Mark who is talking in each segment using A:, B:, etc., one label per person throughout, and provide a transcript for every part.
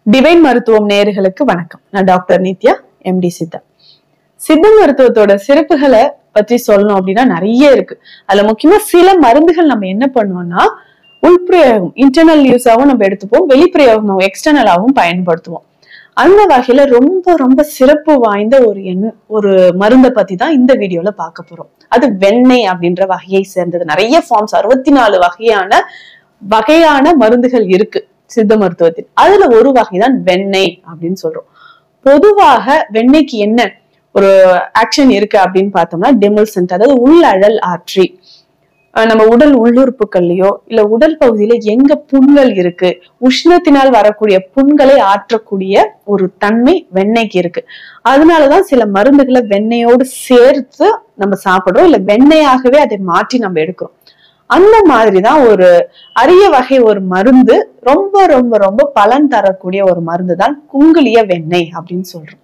A: divine மருத்துவம் நேயர்களுக்கு வணக்கம் நான் டாக்டர் நித்யா எம்டி சித்தா சித்த மருத்துவத்தோட சிறப்புகளை பற்றி சொல்லணும் அப்படின்னா நிறைய இருக்கு அதுல முக்கியமா சில மருந்துகள் நம்ம என்ன பண்ணுவோம்னா உள்பிரயோகம் இன்டர்னல் யூஸாவும் நம்ம எடுத்துப்போம் வெளிப்பிரயோகமாகவும் எக்ஸ்டர்னலாகவும் பயன்படுத்துவோம் அந்த வகையில ரொம்ப ரொம்ப சிறப்பு வாய்ந்த ஒரு எண் ஒரு மருந்தை பத்தி தான் இந்த வீடியோல பார்க்க போறோம் அது வெண்ணெய் அப்படின்ற வகையை சேர்ந்தது நிறைய ஃபார்ம்ஸ் அறுபத்தி நாலு வகையான வகையான மருந்துகள் இருக்கு சித்த மருத்துவத்தில் அதுல ஒரு வகைதான் வெண்ணெய் அப்படின்னு சொல்றோம் பொதுவாக வெண்ணெய்க்கு என்ன ஒரு ஆக்ஷன் இருக்கு அப்படின்னு பார்த்தோம்னா டெமுல்சன்ட் அதாவது உள்ளழல் ஆற்றி அஹ் நம்ம உடல் உள்ளுறுப்புகள்லயோ இல்ல உடல் பகுதியில எங்க புண்கள் இருக்கு உஷ்ணத்தினால் வரக்கூடிய புண்களை ஆற்றக்கூடிய ஒரு தன்மை வெண்ணெய்க்கு இருக்கு அதனாலதான் சில மருந்துகளை வெண்ணெயோடு சேர்த்து நம்ம சாப்பிடுறோம் இல்ல வெண்ணெயாகவே அதை மாற்றி நம்ம எடுக்கிறோம் அந்த மாதிரிதான் ஒரு அரிய வகை ஒரு மருந்து ரொம்ப ரொம்ப ரொம்ப பலன் தரக்கூடிய ஒரு மருந்து தான் குங்குலிய வெண்ணெய் அப்படின்னு சொல்றோம்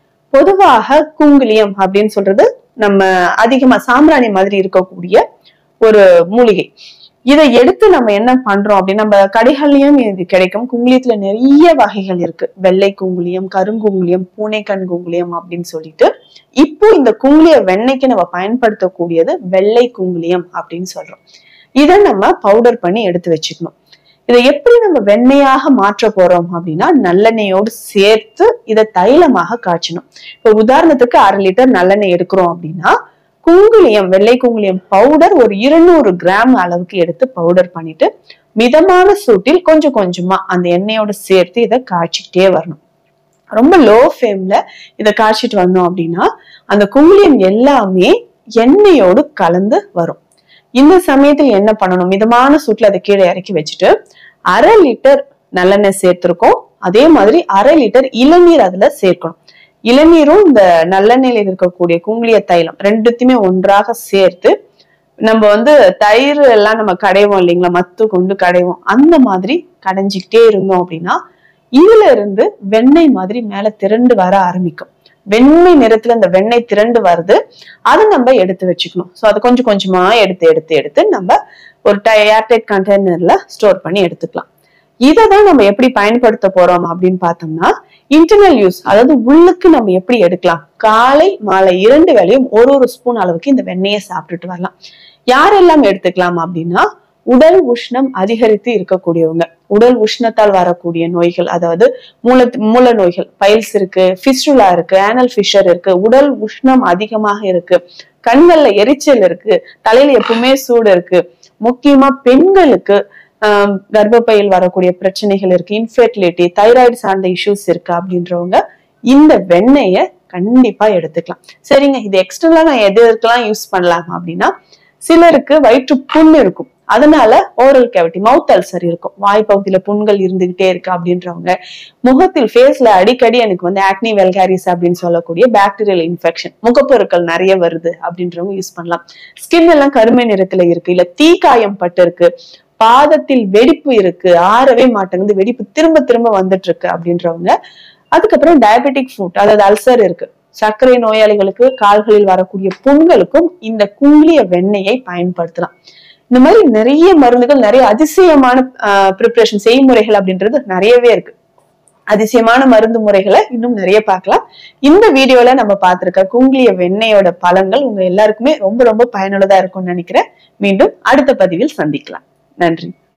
A: பொதுவாக குங்குலியம் அப்படின்னு சொல்றது நம்ம அதிகமா சாம்பிராணி மாதிரி இருக்கக்கூடிய ஒரு மூலிகை இதை எடுத்து நம்ம என்ன பண்றோம் அப்படின்னு நம்ம கடைகள்லயும் இது கிடைக்கும் குங்குலியத்துல நிறைய வகைகள் இருக்கு வெள்ளை குங்குலியம் கருங்குங்குலியம் பூனைக்கண் குங்குலியம் அப்படின்னு சொல்லிட்டு இப்போ இந்த குங்குலிய வெண்ணெய்க்கு நம்ம பயன்படுத்தக்கூடியது வெள்ளை குங்குலியம் அப்படின்னு சொல்றோம் இதை நம்ம பவுடர் பண்ணி எடுத்து வச்சுக்கணும் இதை எப்படி நம்ம வெண்ணெயாக மாற்ற போறோம் அப்படின்னா நல்லெண்ணெயோடு சேர்த்து இதை தைலமாக காய்ச்சணும் இப்போ உதாரணத்துக்கு அரை லிட்டர் நல்லெண்ணெய் எடுக்கிறோம் அப்படின்னா குங்குலியம் வெள்ளை குங்குலியம் பவுடர் ஒரு இருநூறு கிராம் அளவுக்கு எடுத்து பவுடர் பண்ணிட்டு மிதமான சூட்டில் கொஞ்சம் கொஞ்சமா அந்த எண்ணெயோட சேர்த்து இதை காய்ச்சிக்கிட்டே வரணும் ரொம்ப லோ ஃப்ளேம்ல இதை காய்ச்சிட்டு வந்தோம் அப்படின்னா அந்த குங்குலியம் எல்லாமே எண்ணெயோடு கலந்து வரும் இந்த சமயத்தில் என்ன பண்ணணும் மிதமான சூட்ல அதை கீழே இறக்கி வச்சுட்டு அரை லிட்டர் நல்லெண்ணெய் சேர்த்திருக்கோம் அதே மாதிரி அரை லிட்டர் இளநீர் அதுல சேர்க்கணும் இளநீரும் இந்த நல்லெண்ணெயில இருக்கக்கூடிய குங்குளிய தைலம் ரெண்டுத்தையுமே ஒன்றாக சேர்த்து நம்ம வந்து தயிர் எல்லாம் நம்ம கடைவோம் இல்லைங்களா மத்து கொண்டு கடைவோம் அந்த மாதிரி கடைஞ்சிக்கிட்டே இருந்தோம் அப்படின்னா இதுல இருந்து வெண்ணெய் மாதிரி மேல திரண்டு வர ஆரம்பிக்கும் வெண்ணெய் நிறத்துல இந்த வெண்ணெய் திரண்டு வருது அதை நம்ம எடுத்து வச்சுக்கணும் ஸோ அதை கொஞ்சம் கொஞ்சமா எடுத்து எடுத்து எடுத்து நம்ம ஒரு ஏர்டைட் கண்டெய்னர்ல ஸ்டோர் பண்ணி எடுத்துக்கலாம் இதை தான் நம்ம எப்படி பயன்படுத்த போறோம் அப்படின்னு பார்த்தோம்னா இன்டர்னல் யூஸ் அதாவது உள்ளுக்கு நம்ம எப்படி எடுக்கலாம் காலை மாலை இரண்டு வேளையும் ஒரு ஒரு ஸ்பூன் அளவுக்கு இந்த வெண்ணெயை சாப்பிட்டுட்டு வரலாம் யாரெல்லாம் எடுத்துக்கலாம் அப்படின்னா உடல் உஷ்ணம் அதிகரித்து இருக்கக்கூடியவங்க உடல் உஷ்ணத்தால் வரக்கூடிய நோய்கள் அதாவது மூல மூல நோய்கள் பைல்ஸ் இருக்கு ஃபிஸ்டுலா இருக்கு ஆனல் ஃபிஷர் இருக்கு உடல் உஷ்ணம் அதிகமாக இருக்கு கண்கள்ல எரிச்சல் இருக்கு தலையில எப்பவுமே சூடு இருக்கு முக்கியமா பெண்களுக்கு ஆஹ் கர்ப்பப்பையில் வரக்கூடிய பிரச்சனைகள் இருக்கு இன்ஃபெர்டிலிட்டி தைராய்டு சார்ந்த இஷ்யூஸ் இருக்கு அப்படின்றவங்க இந்த வெண்ணெய கண்டிப்பா எடுத்துக்கலாம் சரிங்க இது எக்ஸ்டர்னலா நான் எது எதுக்கெல்லாம் யூஸ் பண்ணலாம் அப்படின்னா சிலருக்கு வயிற்று புண் இருக்கும் அதனால ஓரல் கேவிட்டி மவுத் அல்சர் இருக்கும் வாய் பகுதியில புண்கள் இருந்துகிட்டே இருக்கு அப்படின்றவங்க முகத்தில் ஃபேஸ்ல அடிக்கடி எனக்கு வந்து ஆக்னி வெல்காரிஸ் அப்படின்னு சொல்லக்கூடிய பாக்டீரியல் இன்ஃபெக்ஷன் முகப்பொருட்கள் நிறைய வருது அப்படின்றவங்க யூஸ் பண்ணலாம் ஸ்கின் எல்லாம் கருமை நிறத்துல இருக்கு இல்ல தீக்காயம் பட்டு இருக்கு பாதத்தில் வெடிப்பு இருக்கு ஆறவே மாட்டேங்குது வெடிப்பு திரும்ப திரும்ப வந்துட்டு இருக்கு அப்படின்றவங்க அதுக்கப்புறம் டயபெட்டிக் ஃபுட் அதாவது அல்சர் இருக்கு சர்க்கரை நோயாளிகளுக்கு கால்களில் வரக்கூடிய புண்களுக்கும் இந்த குங்கிலிய வெண்ணெயை பயன்படுத்தலாம் இந்த மாதிரி நிறைய மருந்துகள் நிறைய அதிசயமான ப்ரிப்பரேஷன் செய்முறைகள் அப்படின்றது நிறையவே இருக்கு அதிசயமான மருந்து முறைகளை இன்னும் நிறைய பார்க்கலாம் இந்த வீடியோல நம்ம பார்த்திருக்க குங்கிலிய வெண்ணெயோட பலன்கள் உங்க எல்லாருக்குமே ரொம்ப ரொம்ப பயனுள்ளதா இருக்கும்னு நினைக்கிறேன் மீண்டும் அடுத்த பதிவில் சந்திக்கலாம் நன்றி